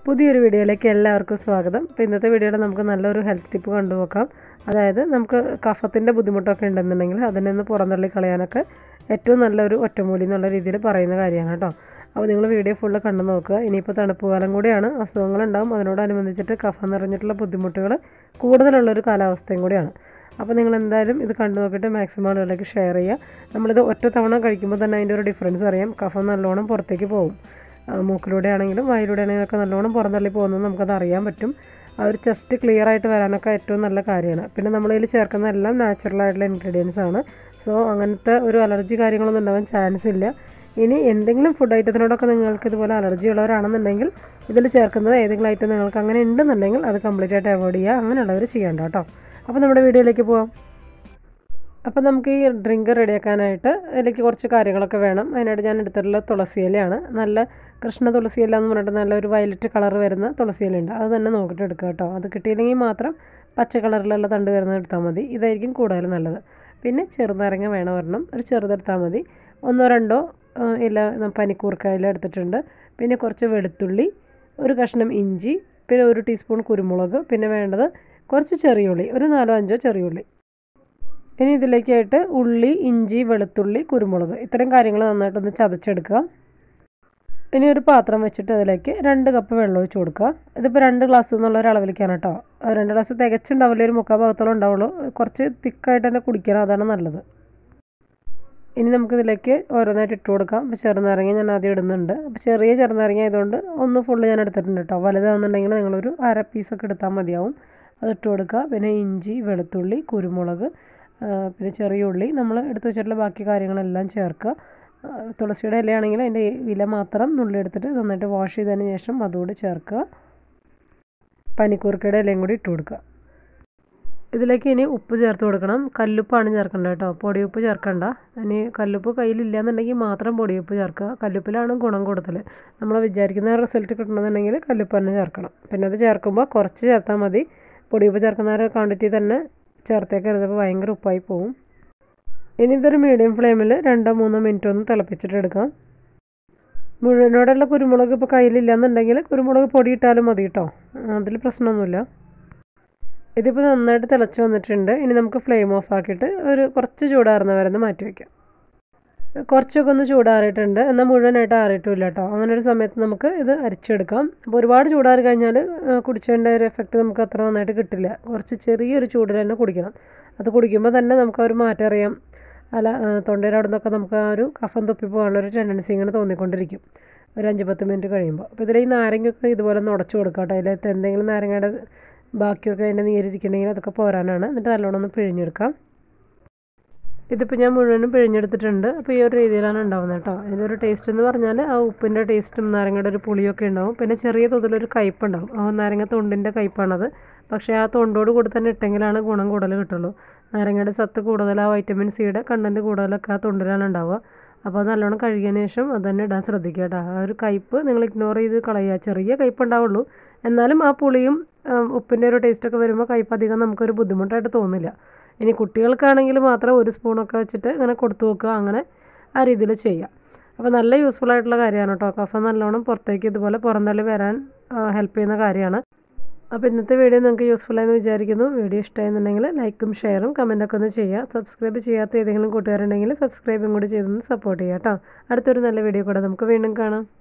പുതിയൊരു വീഡിയോയിലേക്ക് എല്ലാവർക്കും സ്വാഗതം അപ്പോൾ ഇന്നത്തെ വീഡിയോയിൽ നമുക്ക് നല്ലൊരു ഹെൽത്ത് ടിപ്പ് കണ്ടുപോക്കാം അതായത് നമുക്ക് കഫത്തിൻ്റെ ബുദ്ധിമുട്ടൊക്കെ ഉണ്ടെന്നുണ്ടെങ്കിൽ അതിൽ നിന്ന് പുറന്തള്ളി കളയാനൊക്കെ ഏറ്റവും നല്ലൊരു ഒറ്റമൂലി എന്നുള്ള രീതിയിൽ പറയുന്ന കാര്യമാണ് കേട്ടോ അപ്പോൾ നിങ്ങൾ വീഡിയോ ഫുള്ള് കണ്ടു നോക്കുക ഇനിയിപ്പോൾ തണുപ്പ് കാലം കൂടിയാണ് അസുഖങ്ങളുണ്ടാവും അതിനോടനുബന്ധിച്ചിട്ട് കഫം നിറഞ്ഞിട്ടുള്ള ബുദ്ധിമുട്ടുകൾ കൂടുതലുള്ളൊരു കാലാവസ്ഥയും കൂടിയാണ് അപ്പോൾ നിങ്ങൾ എന്തായാലും ഇത് കണ്ടു നോക്കിയിട്ട് മാക്സിമം ആളുകളിലേക്ക് ഷെയർ ചെയ്യുക നമ്മളിത് ഒറ്റ തവണ കഴിക്കുമ്പോൾ തന്നെ അതിൻ്റെ ഒരു ഡിഫറൻസ് അറിയാം കഫം നല്ലോണം പുറത്തേക്ക് പോകും ആ, മൂക്കിലൂടെ ആണെങ്കിലും വായിലൂടെ ആണെങ്കിലും ഒക്കെ നല്ലോണം പുറന്തള്ളി പോകുന്നത് നമുക്കത് അറിയാൻ പറ്റും ആ ഒരു ചെസ്റ്റ് ക്ലിയർ ആയിട്ട് വരാനൊക്കെ ഏറ്റവും നല്ല കാര്യമാണ് പിന്നെ നമ്മളിതിൽ ചേർക്കുന്ന എല്ലാം നാച്ചുറൽ ആയിട്ടുള്ള ഇൻഗ്രീഡിയൻസ് ആണ് സോ അങ്ങനത്തെ ഒരു അലർജി കാര്യങ്ങളൊന്നും ഉണ്ടാവാൻ ചാൻസ് ഇല്ല ഇനി എന്തെങ്കിലും ഫുഡ് ഐറ്റത്തിനോടൊക്കെ നിങ്ങൾക്ക് ഇതുപോലെ അലർജി ഉള്ളവരാണെന്നുണ്ടെങ്കിൽ ഇതിൽ ചേർക്കുന്നത് ഏതെങ്കിലും ഐറ്റം നിങ്ങൾക്ക് അങ്ങനെ ഉണ്ടെന്നുണ്ടെങ്കിൽ അത് കംപ്ലീറ്റ് ആയിട്ട് അവോയ്ഡ് ചെയ്യുക അങ്ങനെയുള്ളവർ ചെയ്യേണ്ട കേട്ടോ അപ്പോൾ നമ്മുടെ വീഡിയോയിലേക്ക് പോവാം അപ്പോൾ നമുക്ക് ഈ ഡ്രിങ്ക് റെഡിയാക്കാനായിട്ട് അതിലേക്ക് കുറച്ച് കാര്യങ്ങളൊക്കെ വേണം അതിനായിട്ട് ഞാൻ എടുത്തിട്ടുള്ള തുളസി ഇലയാണ് നല്ല കൃഷ്ണ തുളസി ഇല എന്ന് പറഞ്ഞിട്ട് നല്ല ഒരു വയലറ്റ് കളർ വരുന്ന തുളസി ഇല ഉണ്ട് അത് തന്നെ നോക്കിയിട്ട് എടുക്കുക കേട്ടോ അത് കിട്ടിയില്ലെങ്കിൽ മാത്രം പച്ച കളറിലുള്ള തണ്ട് വരുന്നത് എടുത്താൽ മതി ഇതായിരിക്കും കൂടുതൽ നല്ലത് പിന്നെ ചെറുനാരങ്ങ വേണം ഒരെണ്ണം ഒരു ചെറുതെടുത്താൽ മതി ഒന്നോ രണ്ടോ ആ, ഇല ന- പനിക്കൂർക്ക ഇല എടുത്തിട്ടുണ്ട് പിന്നെ കുറച്ച് വെളുത്തുള്ളി ഒരു കഷ്ണം ഇഞ്ചി പിന്നെ ഒരു ടീസ്പൂൺ കുരുമുളക് പിന്നെ വേണ്ടത് കുറച്ച് ചെറിയുള്ളി ഒരു നാലോ അഞ്ചോ ചെറിയുള്ളി ഇനി ഇതിലേക്കായിട്ട് ഉള്ളി ഇഞ്ചി വെളുത്തുള്ളി കുരുമുളക് ഇത്രയും കാര്യങ്ങൾ നന്നായിട്ടൊന്ന് ചതച്ചെടുക്കുക ഇനി ഒരു പാത്രം വെച്ചിട്ട് അതിലേക്ക് രണ്ട് കപ്പ് വെള്ളം ഒഴിച്ച് കൊടുക്കുക ഇതിപ്പോൾ രണ്ട് ഗ്ലാസ് എന്നുള്ള ഒരു അളവിലേക്കാണ് കേട്ടോ അത് രണ്ട് ഗ്ലാസ് തികച്ചുണ്ടാവില്ല ഒരു മുക്കാൽ ഭാഗത്തോളം ഉണ്ടാവുള്ളൂ കുറച്ച് തിക്കായിട്ട് തന്നെ കുടിക്കണം അതാണ് നല്ലത് ഇനി നമുക്കിതിലേക്ക് ഓരോന്നായിട്ട് ഇട്ട് കൊടുക്കാം അപ്പോൾ ചെറുനാരങ്ങ ഞാൻ ആദ്യം ഇടുന്നുണ്ട് അപ്പോൾ ചെറിയ ചെറുനാരങ്ങ ആയതുകൊണ്ട് ഒന്ന് ഫുള്ള് ഞാൻ എടുത്തിട്ടുണ്ട് കേട്ടോ വലുതാണെന്നുണ്ടെങ്കിൽ നിങ്ങളൊരു അര പീസൊക്കെ എടുത്താൽ മതിയാവും അത് ഇട്ട് കൊടുക്കുക പിന്നെ ഇഞ്ചി വെളുത്തുള്ളി കുരുമുളക് ആ, പിന്നെ ചെറിയ ഉള്ളി നമ്മൾ എടുത്ത് വെച്ചിട്ടുള്ള ബാക്കി കാര്യങ്ങളെല്ലാം ചേർക്കുക ആ, തുളസിയുടെ ഇലയാണെങ്കിൽ അതിൻ്റെ ഇല മാത്രം നുള്ളി എടുത്തിട്ട് നന്നായിട്ട് വാഷ് ചെയ്തതിന് ശേഷം അതുകൂടി ചേർക്കുക പനിക്കൂർക്കയുടെ ഇലയും കൂടി ഇട്ട് കൊടുക്കുക ഇതിലേക്ക് ഇനി ഉപ്പ് ചേർത്ത് കൊടുക്കണം കല്ലുപ്പാണ് ചേർക്കേണ്ടത് കേട്ടോ പൊടിയുപ്പ് ചേർക്കണ്ട ഇനി കല്ലുപ്പ് കയ്യിലില്ല എന്നുണ്ടെങ്കിൽ മാത്രം പൊടിയുപ്പ് ചേർക്കുക കല്ലുപ്പിലാണ് ഗുണം കൂടുതൽ നമ്മൾ വിചാരിക്കുന്ന റിസൾട്ട് കിട്ടണമെന്നുണ്ടെങ്കിൽ കല്ലുപ്പ് തന്നെ ചേർക്കണം പിന്നെ അത് ചേർക്കുമ്പോൾ കുറച്ച് ചേർത്താൽ മതി പൊടിയുപ്പ് ചേർക്കുന്ന ഒരു ക്വാണ്ടിറ്റി തന്നെ ചേർത്തേക്കരുത് അപ്പോൾ ഭയങ്കര ഉപ്പായി പോവും ഇനി ഇതൊരു മീഡിയം ഫ്ലെയിമിൽ രണ്ടോ മൂന്നോ മിനിറ്റ് ഒന്ന് തിളപ്പിച്ചിട്ട് എടുക്കാം മുഴുവനോടുള്ള കുരുമുളക് ഇപ്പോൾ കയ്യിലില്ല എന്നുണ്ടെങ്കിൽ കുരുമുളക് പൊടി ഇട്ടാലും മതി കേട്ടോ അതിൽ പ്രശ്നമൊന്നുമില്ല ഇതിപ്പോൾ നന്നായിട്ട് തിളച്ച് വന്നിട്ടുണ്ട് ഇനി നമുക്ക് ഫ്ലെയിം ഓഫ് ആക്കിയിട്ട് ഒരു കുറച്ച് ചൂടാറുന്ന വരെ ഒന്ന് മാറ്റി വയ്ക്കാം കുറച്ചൊക്കെ ഒന്ന് ചൂടാറിയിട്ടുണ്ട് എന്നാൽ മുഴുവനായിട്ട് ആറിയിട്ടില്ല കേട്ടോ അങ്ങനെ ഒരു സമയത്ത് നമുക്ക് ഇത് അരിച്ചെടുക്കാം അപ്പോൾ ഒരുപാട് ചൂടാറി കഴിഞ്ഞാൽ കുടിച്ചതിൻ്റെ ഒരു എഫക്റ്റ് നമുക്ക് അത്ര നന്നായിട്ട് കിട്ടില്ല കുറച്ച് ചെറിയൊരു ചൂടിൽ തന്നെ കുടിക്കണം അത് കുടിക്കുമ്പോൾ തന്നെ നമുക്ക് ആ ഒരു മാറ്റം അറിയാം അല്ല ആ, തൊണ്ടയുടെ അവിടെ നിന്നൊക്കെ നമുക്ക് ആ ഒരു കഫം തൊപ്പി പോകാനുള്ളൊരു ടെൻഡൻസി ഇങ്ങനെ തോന്നിക്കൊണ്ടിരിക്കും ഒരു അഞ്ച് പത്ത് മിനിറ്റ് കഴിയുമ്പോൾ അപ്പോൾ ഇതിൽ ഈ നാരങ്ങയൊക്കെ ഇതുപോലെ ഒന്ന് ഉടച്ചു കൊടുക്കാം കേട്ടോ അതിലകത്ത് എന്തെങ്കിലും നാരങ്ങയുടെ ബാക്കിയൊക്കെ അതിൻ്റെ നീരിരിക്കണമെങ്കിൽ അതൊക്കെ പോരാനാണ് എന്നിട്ട് നല്ലോണം ഒന്ന് പിഴിഞ്ഞെടുക്കാം ഇതിപ്പോൾ ഞാൻ മുഴുവനും പിഴിഞ്ഞെടുത്തിട്ടുണ്ട് അപ്പോൾ ഈ ഒരു രീതിയിലാണ് ഉണ്ടാവുന്നത് കേട്ടോ ഇതൊരു ടേസ്റ്റ് എന്ന് പറഞ്ഞാൽ ആ ഉപ്പിൻ്റെ ടേസ്റ്റും നാരങ്ങയുടെ ഒരു പുളിയൊക്കെ ഉണ്ടാവും പിന്നെ ചെറിയ തോതിലൊരു കയ്പ്പുണ്ടാവും ആ നാരങ്ങ തൊണ്ടിൻ്റെ കയ്പ്പാണത് പക്ഷേ ആ തൊണ്ടോട് കൂടി തന്നെ ഇട്ടെങ്കിലാണ് ഗുണം കൂടുതൽ കിട്ടുള്ളൂ നാരങ്ങയുടെ സത്ത് കൂടുതൽ ആ വൈറ്റമിൻ സിയുടെ കണ്ടൻറ്റ് കൂടുതലൊക്കെ ആ തൊണ്ടിലാണ് ഉണ്ടാവുക അപ്പോൾ അത് നല്ലോണം കഴുകിയതിന് ശേഷം അത് തന്നെ ഇടാൻ ശ്രദ്ധിക്കുക കേട്ടോ ആ ഒരു കയ്പ്പ് നിങ്ങൾ ഇഗ്നോർ ചെയ്ത് കളയുക ചെറിയ കയ്പ്പ് ഉണ്ടാവുള്ളൂ എന്നാലും ആ പുളിയും ഉം, ഉപ്പിൻ്റെ ഒരു ടേസ്റ്റൊക്കെ വരുമ്പോൾ കയ്പ്പ് അധികം നമുക്കൊരു ബുദ്ധിമുട്ടായിട്ട് തോന്നില്ല ഇനി കുട്ടികൾക്കാണെങ്കിൽ മാത്രം ഒരു സ്പൂണൊക്കെ വെച്ചിട്ട് ഇങ്ങനെ കൊടുത്തു നോക്കുക അങ്ങനെ ആ രീതിയിൽ ചെയ്യുക അപ്പോൾ നല്ല യൂസ്ഫുൾ ആയിട്ടുള്ള കാര്യമാണ് കേട്ടോ കഫ നല്ലോണം പുറത്തേക്ക് ഇതുപോലെ പുറന്തള്ളി വരാൻ ഹെൽപ്പ് ചെയ്യുന്ന കാര്യമാണ് അപ്പോൾ ഇന്നത്തെ വീഡിയോ നിങ്ങൾക്ക് യൂസ്ഫുൾ ആയെന്ന് വിചാരിക്കുന്നു വീഡിയോ ഇഷ്ടമായെന്നുണ്ടെങ്കിൽ ലൈക്കും ഷെയറും കമൻറ്റൊക്കെ ഒന്ന് ചെയ്യുക സബ്സ്ക്രൈബ് ചെയ്യാത്ത ഏതെങ്കിലും കൂട്ടുകാരുണ്ടെങ്കിൽ സബ്സ്ക്രൈബും കൂടി ചെയ്തൊന്ന് സപ്പോർട്ട് ചെയ്യുക കേട്ടോ അടുത്തൊരു നല്ല വീഡിയോ കൂടെ നമുക്ക് വീണ്ടും കാണാം